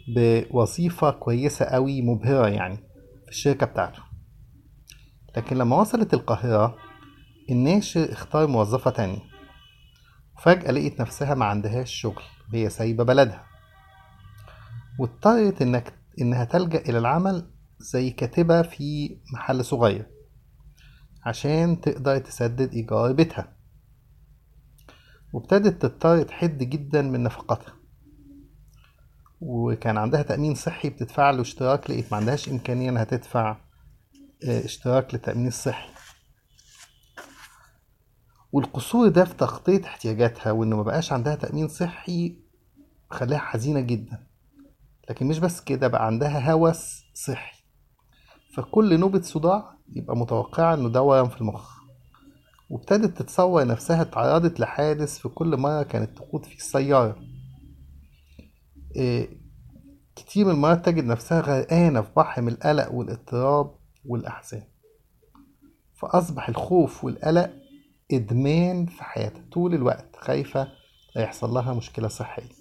بوظيفة كويسة قوي مبهرة يعني في الشركة بتاعته لكن لما وصلت القاهرة الناشر اختار موظفة تانية وفجأة لقيت نفسها ما عندهاش شغل وهي سايبة بلدها واضطرت إنك إنها تلجأ إلى العمل زي كاتبة في محل صغير عشان تقدر تسدد إيجار بيتها وابتدت تضطر تحد جدا من نفقاتها وكان عندها تأمين صحي بتدفع له اشتراك لقيت ما عندهاش إمكانية إنها تدفع اه، اشتراك للتأمين الصحي والقصور ده في تغطية احتياجاتها وإنه ما بقاش عندها تأمين صحي خلاها حزينة جدا لكن مش بس كده بقى عندها هوس صحي فكل نوبة صداع يبقى متوقعة إنه ده ورم في المخ وابتدت تتصور نفسها اتعرضت لحادث في كل مرة كانت تقود فيه السيارة إيه كتير من المرات تجد نفسها غرقانة في بحر من القلق والاضطراب والأحزان فأصبح الخوف والقلق إدمان في حياتها طول الوقت خايفة لا يحصل لها مشكلة صحية